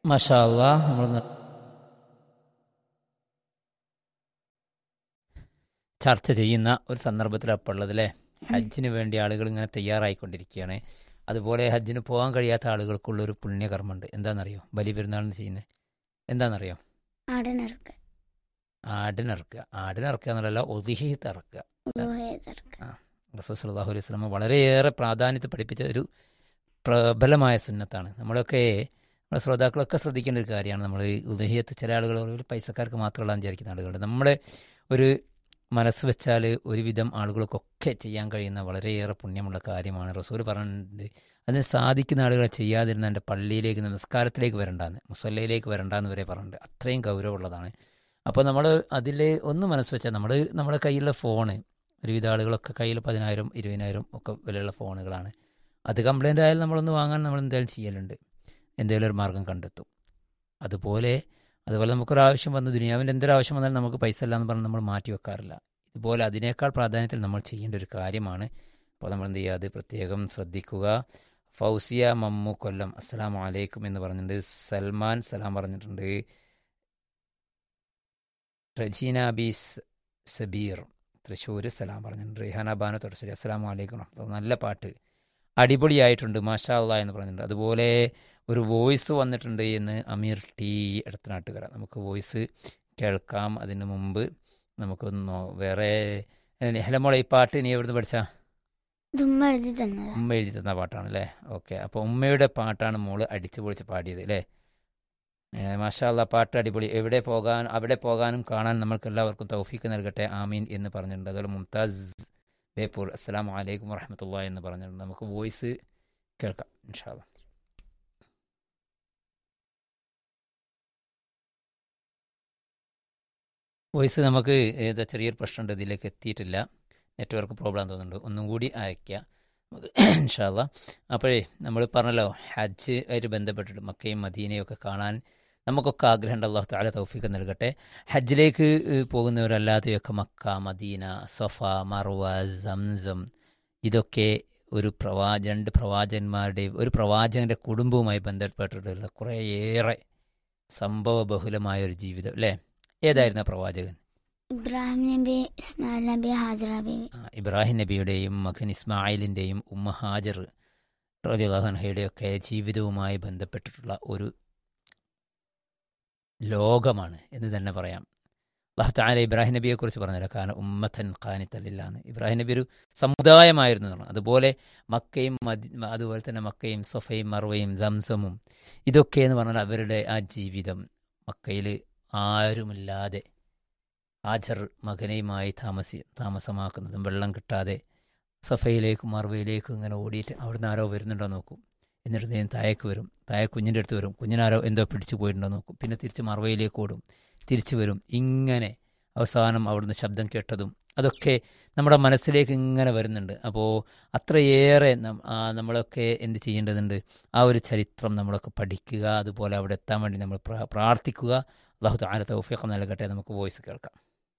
മഷാ അള്ളാ നമ്മൾ ചർച്ച ചെയ്യുന്ന ഒരു സന്ദർഭത്തിലാണ് ഇപ്പോൾ ഉള്ളത് അല്ലേ ഹജ്ജിന് വേണ്ടി ആളുകൾ ഇങ്ങനെ തയ്യാറായിക്കൊണ്ടിരിക്കുകയാണ് അതുപോലെ ഹജ്ജിന് പോകാൻ കഴിയാത്ത ആളുകൾക്കുള്ള ഒരു പുണ്യകർമ്മമുണ്ട് എന്താണെന്നറിയോ ബലി പെരുന്നാളിന് ചെയ്യുന്നത് എന്താണെന്നറിയോ ആടനിറക്കുക ആടിനിറക്കുക ആടിനിറക്കുക എന്നല്ല ഒതിഹീത്ത് ഇറക്കുക ഉലോഹേതറക്കുക റസൂൽ സല്ലല്ലാഹു അലൈഹി വസല്ലമ വളരെയേറെ പ്രാധാന്യത്തെ പഠിപ്പിച്ച ഒരു പ്രബലമായ സുന്നത്താണ് നമ്മളൊക്കെ നമ്മുടെ ശ്രോതാക്കളൊക്കെ ശ്രദ്ധിക്കേണ്ട ഒരു കാര്യമാണ് നമ്മൾ ഉദഹിയത്ത് ചില ആളുകൾ ഒരു പൈസക്കാർക്ക് മാത്രമുള്ള വിചാരിക്കുന്ന ആളുകളുണ്ട് നമ്മുടെ ഒരു മനസ്സ് വെച്ചാൽ ഒരുവിധം ആളുകൾക്കൊക്കെ ചെയ്യാൻ കഴിയുന്ന വളരെയേറെ പുണ്യമുള്ള കാര്യമാണ് റസൂൽ പറഞ്ഞിട്ടുണ്ട് അതിന് സാധിക്കുന്ന ആളുകളെ ചെയ്യാതിരുന്ന എൻ്റെ പള്ളിയിലേക്ക് നമസ്കാരത്തിലേക്ക് വരണ്ടാന്ന് മുസല്ലയിലേക്ക് വരണ്ടാന്ന് വരെ പറഞ്ഞിട്ടുണ്ട് അത്രയും ഗൗരവമുള്ളതാണ് അപ്പോൾ നമ്മൾ അതിൽ ഒന്ന് മനസ്സ് വെച്ചാൽ നമ്മൾ നമ്മുടെ കയ്യിലുള്ള ഫോണ് ഒരുവിധ ആളുകളൊക്കെ കയ്യിൽ പതിനായിരം ഇരുപതിനായിരം ഒക്കെ വിലയുള്ള ഫോണുകളാണ് അത് കംപ്ലൈൻ്റ് ആയാലും നമ്മളൊന്ന് വാങ്ങാൻ നമ്മൾ എന്തായാലും ചെയ്യലുണ്ട് എന്തെങ്കിലും ഒരു മാർഗം കണ്ടെത്തും അതുപോലെ അതുപോലെ നമുക്കൊരു ആവശ്യം വന്നു ദുനിയാവിൻ്റെ എന്തൊരു ആവശ്യം വന്നാലും നമുക്ക് പൈസ ഇല്ല എന്ന് പറഞ്ഞ് നമ്മൾ മാറ്റി വെക്കാറില്ല ഇതുപോലെ അതിനേക്കാൾ പ്രാധാന്യത്തിൽ നമ്മൾ ചെയ്യേണ്ട ഒരു കാര്യമാണ് അപ്പോൾ നമ്മൾ എന്ത് ചെയ്യുക അത് പ്രത്യേകം ശ്രദ്ധിക്കുക ഫൗസിയ മമ്മു കൊല്ലം അസ്സലാം വലൈക്കും എന്ന് പറഞ്ഞിട്ടുണ്ട് സൽമാൻ സലാം പറഞ്ഞിട്ടുണ്ട് റജീന ബി സ് സബീർ തൃശ്ശൂർ സലാം പറഞ്ഞിട്ടുണ്ട് റിഹാന ബാനു തുടശ്ശേരി അസ്സലാം വലൈക്കും റഹ്മത്തുള്ളാഹി. നല്ല പാട്ട് അടിപൊളിയായിട്ടുണ്ട് മാഷാ അള്ളാ എന്ന് പറഞ്ഞിട്ടുണ്ട് അതുപോലെ ഒരു വോയിസ് വന്നിട്ടുണ്ട് എന്ന് അമീർ ടി എടത്തനാട്ടുകര നമുക്ക് വോയിസ് കേൾക്കാം അതിന് മുമ്പ് നമുക്കൊന്ന് നോ- വേറെ ഹലമോളെ ഈ പാട്ട് നീ എവിടുന്ന് പഠിച്ചാ ഇതുമ്മ എഴുതി തന്നതാ ഉമ്മ എഴുതി തന്ന പാട്ടാണ് അല്ലേ ഓക്കെ അപ്പോൾ ഉമ്മയുടെ പാട്ടാണ് മോള് അടിച്ചു പൊളിച്ച് പാടിയത് അല്ലേ മാഷാല്ല പാട്ട് അടിപൊളി എവിടെ പോകാൻ അവിടെ പോകാനും കാണാൻ നമ്മൾക്ക് എല്ലാവർക്കും തൗഫീക്ക് നൽകട്ടെ ആമീൻ എന്ന് പറഞ്ഞിട്ടുണ്ട് അതുപോലെ മുംതാസ് ബേപ്പൂർ അസ്സലാം വലൈക്കും വറഹമത്തുള്ള എന്ന് പറഞ്ഞിട്ടുണ്ട് നമുക്ക് വോയിസ് കേൾക്കാം ഇൻഷാല്ല വോയിസ് നമുക്ക് ഏതാ ചെറിയൊരു പ്രശ്നമുണ്ട് ഇതിലേക്ക് എത്തിയിട്ടില്ല നെറ്റ്വർക്ക് പ്രോബ്ലം തോന്നുന്നുണ്ട് ഒന്നും കൂടി അയക്കുക നമുക്ക് ഇൻഷാല്ല അപ്പോഴേ നമ്മൾ പറഞ്ഞല്ലോ ഹജ്ജ് ആയിട്ട് ബന്ധപ്പെട്ടിട്ട് മക്കയും മദീനയും ഒക്കെ കാണാൻ നമുക്കൊക്കെ ആഗ്രഹമുണ്ട് അള്ളാഹു താല തൗഫീക്ക് നൽകട്ടെ ഹജ്ജിലേക്ക് ഏഹ്, പോകുന്നവരല്ലാതെയൊക്കെ Mecca Medina Safa Marwa Zamzam ഇതൊക്കെ ഒരു പ്രവാ രണ്ട് പ്രവാചകന്മാരുടെയും ഒരു പ്രവാചകന്റെ കുടുംബവുമായി ബന്ധപ്പെട്ടിട്ടുള്ള കുറേയേറെ സംഭവ ബഹുലമായ ഒരു ജീവിതം അല്ലേ ഏതായിരുന്നു ആ പ്രവാചകൻ ഇബ്രാഹിം നബി ഇസ്മായിൽ നബി ഹാജറ ബേബി ആ, ഇബ്രാഹിം നബിയുടെയും മകൻ ഇസ്മായിലിൻ്റെയും ഉമ്മ ഹാജർ റോദിഹുഹയുടെയും ഒക്കെ ജീവിതവുമായി ബന്ധപ്പെട്ടിട്ടുള്ള ഒരു ലോകമാണ് എന്ന് തന്നെ പറയാം അള്ളാഹു താല ഇബ്രാഹിം നബിയെക്കുറിച്ച് പറഞ്ഞില്ല കാരണം ഉമ്മത്തൻ ഖാനിത്തല്ലില്ലാന്ന് ഇബ്രാഹിം നബി ഒരു സമുദായമായിരുന്നു എന്ന് പറഞ്ഞു അതുപോലെ മക്കയും മദി അതുപോലെ തന്നെ മക്കയും സൊഫയും മറുവയും സംസമും ഇതൊക്കെ എന്ന് പറഞ്ഞാൽ അവരുടെ ആ ജീവിതം മക്കയിൽ ആരുമില്ലാതെ ആജർ മകനെയുമായി താമസി താമസമാക്കുന്നതും വെള്ളം കിട്ടാതെ സഫയിലേക്കും മറുവയിലേക്കും ഇങ്ങനെ ഓടിയിട്ട് അവിടുന്ന് ആരോ വരുന്നുണ്ടോ നോക്കും എന്നിട്ട് നേരം താഴേക്ക് വരും താഴെ കുഞ്ഞിൻ്റെ അടുത്ത് വരും കുഞ്ഞിനാരോ എന്തോ പിടിച്ചു പോയിട്ടുണ്ടോ നോക്കും പിന്നെ തിരിച്ച് മറുവയിലേക്ക് ഓടും തിരിച്ചു വരും ഇങ്ങനെ അവസാനം അവിടുന്ന് ശബ്ദം കേട്ടതും അതൊക്കെ നമ്മുടെ മനസ്സിലേക്ക് ഇങ്ങനെ വരുന്നുണ്ട് അപ്പോൾ അത്രയേറെ നം- ആ, നമ്മളൊക്കെ എന്ത് ചെയ്യേണ്ടതുണ്ട് ആ ഒരു ചരിത്രം നമ്മളൊക്കെ പഠിക്കുക അതുപോലെ അവിടെ എത്താൻ വേണ്ടി നമ്മൾ പ്രാ- പ്രാർത്ഥിക്കുക അള്ളാഹു താല തൗഫീഖ് നൽകട്ടെ നമുക്ക് വോയിസ് കേൾക്കാം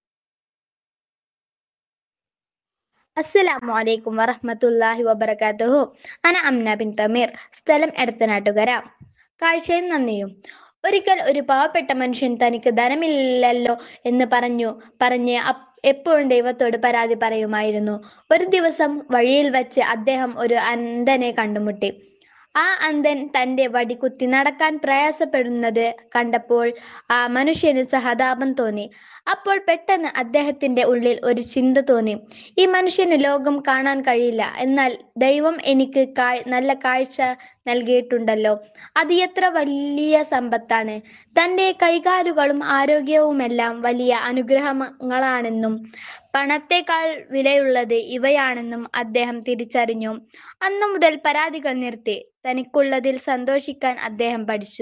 അസ്സലാമു അലൈക്കും വറഹ്മത്തുള്ളാഹി വബറകാതുഹു അന അംന ബിൻ തമീർ സ്ഥലം എടത്തനാട്ടുകര കാഴ്ചയും നന്ദിയും ഒരിക്കൽ ഒരു പാവപ്പെട്ട മനുഷ്യൻ തനിക്ക് ധനമില്ലല്ലോ എന്ന് പറഞ്ഞു പറഞ്ഞ് അപ്- എപ്പോഴും ദൈവത്തോട് പരാതി പറയുമായിരുന്നു ഒരു ദിവസം വഴിയിൽ വച്ച് അദ്ദേഹം ഒരു അന്ധനെ കണ്ടുമുട്ടി ആ അന്ധൻ തന്റെ വടി കുത്തി നടക്കാൻ പ്രയാസപ്പെടുന്നത് കണ്ടപ്പോൾ ആ മനുഷ്യന് സഹതാപം തോന്നി അപ്പോൾ പെട്ടെന്ന് അദ്ദേഹത്തിന്റെ ഉള്ളിൽ ഒരു ചിന്ത തോന്നി ഈ മനുഷ്യന് ലോകം കാണാൻ കഴിയില്ല എന്നാൽ ദൈവം എനിക്ക് കാ- നല്ല കാഴ്ച നൽകിയിട്ടുണ്ടല്ലോ അത് എത്ര വലിയ സമ്പത്താണ് തൻ്റെ കൈകാലുകളും ആരോഗ്യവുമെല്ലാം വലിയ അനുഗ്രഹങ്ങളാണെന്നും പണത്തേക്കാൾ വിലയുള്ളത് ഇവയാണെന്നും അദ്ദേഹം തിരിച്ചറിഞ്ഞു അന്നു മുതൽ പരാതികൾ നിർത്തി തനിക്കുള്ളതിൽ സന്തോഷിക്കാൻ അദ്ദേഹം പഠിച്ചു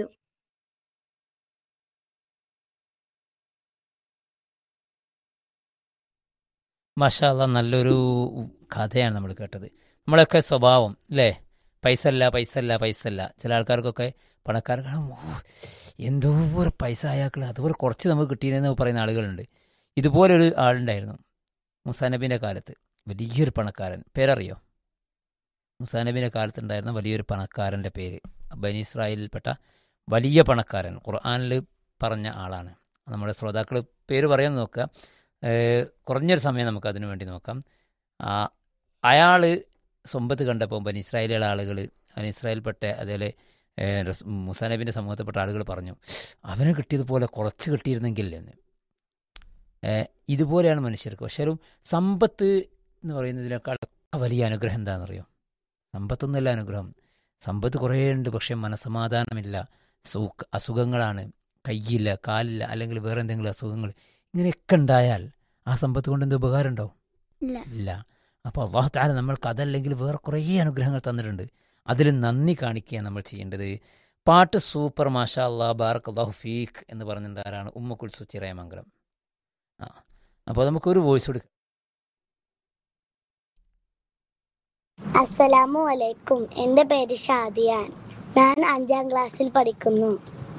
മഷാല്ല നല്ലൊരു കഥയാണ് നമ്മൾ കേട്ടത് നമ്മളൊക്കെ സ്വഭാവം അല്ലേ പൈസ അല്ല പൈസ അല്ല പൈസ അല്ല ചില ആൾക്കാർക്കൊക്കെ പണക്കാർക്ക് എന്തോ ഒരു പൈസ അയാൾക്ക് അതുപോലെ കുറച്ച് നമുക്ക് കിട്ടിയെന്ന് പറയുന്ന ആളുകളുണ്ട് ഇതുപോലൊരു ആളുണ്ടായിരുന്നു മുസാനബിൻ്റെ കാലത്ത് വലിയൊരു പണക്കാരൻ പേരറിയോ മുസാനബിൻ്റെ കാലത്തുണ്ടായിരുന്ന വലിയൊരു പണക്കാരൻ്റെ പേര് ബനി ഇസ്രായേലിൽപ്പെട്ട വലിയ പണക്കാരൻ ഖുർആനിൽ പറഞ്ഞ ആളാണ് നമ്മുടെ ശ്രോതാക്കൾ പേര് പറയാൻ നോക്കുക ഏഹ് കുറഞ്ഞൊരു സമയം നമുക്ക് അതിനു വേണ്ടി നോക്കാം അയാൾ സ്വമ്പത്ത് കണ്ടപ്പോൾ ബനി ഇസ്രായേലിലെ ആളുകൾ ബനി ഇസ്രായേൽപ്പെട്ട അതേപോലെ ഏഹ് റസ്- മൂസാ നബിൻ്റെ സമൂഹത്തിൽപ്പെട്ട ആളുകൾ പറഞ്ഞു അവന് കിട്ടിയതുപോലെ കുറച്ച് കിട്ടിയിരുന്നെങ്കിൽ എന്ന് ഏഹ് ഇതുപോലെയാണ് മനുഷ്യർക്ക് പക്ഷേ ഒരു സമ്പത്ത് എന്ന് പറയുന്നതിനേക്കാൾ വലിയ അനുഗ്രഹം എന്താണെന്നറിയോ സമ്പത്തൊന്നുമല്ല അനുഗ്രഹം സമ്പത്ത് കുറേ ഉണ്ട് പക്ഷേ മനസമാധാനമില്ല സൂക്ക് അസുഖങ്ങളാണ് കയ്യില്ല കാലില്ല അല്ലെങ്കിൽ വേറെ എന്തെങ്കിലും അസുഖങ്ങൾ ഇങ്ങനെയൊക്കെ ഉണ്ടായാൽ ആ സമ്പത്ത് കൊണ്ട് എന്ത് ഉപകാരം ഉണ്ടാവും ഇല്ല ഇല്ല അപ്പോൾ അള്ളാഹു താല നമ്മൾക്ക് അതല്ലെങ്കിൽ വേറെ കുറേ അനുഗ്രഹങ്ങൾ തന്നിട്ടുണ്ട് അതിൽ നന്ദി കാണിക്കുകയാണ് നമ്മൾ ചെയ്യേണ്ടത് പാട്ട് സൂപ്പർ മാഷാ അള്ളാഹ് ബാർക്ക് അള്ളാഹു ഫീഖ് എന്ന് പറഞ്ഞിട്ട് ആരാണ് ഉമ്മ കുൽസു ചിറയമംഗലം ആ അപ്പോൾ നമുക്കൊരു വോയിസ് കൊടുക്കാം അസ്സലാമു അലൈക്കും എൻ്റെ പേര് ഷാദിയാൻ ഞാൻ അഞ്ചാം ക്ലാസ്സിൽ പഠിക്കുന്നു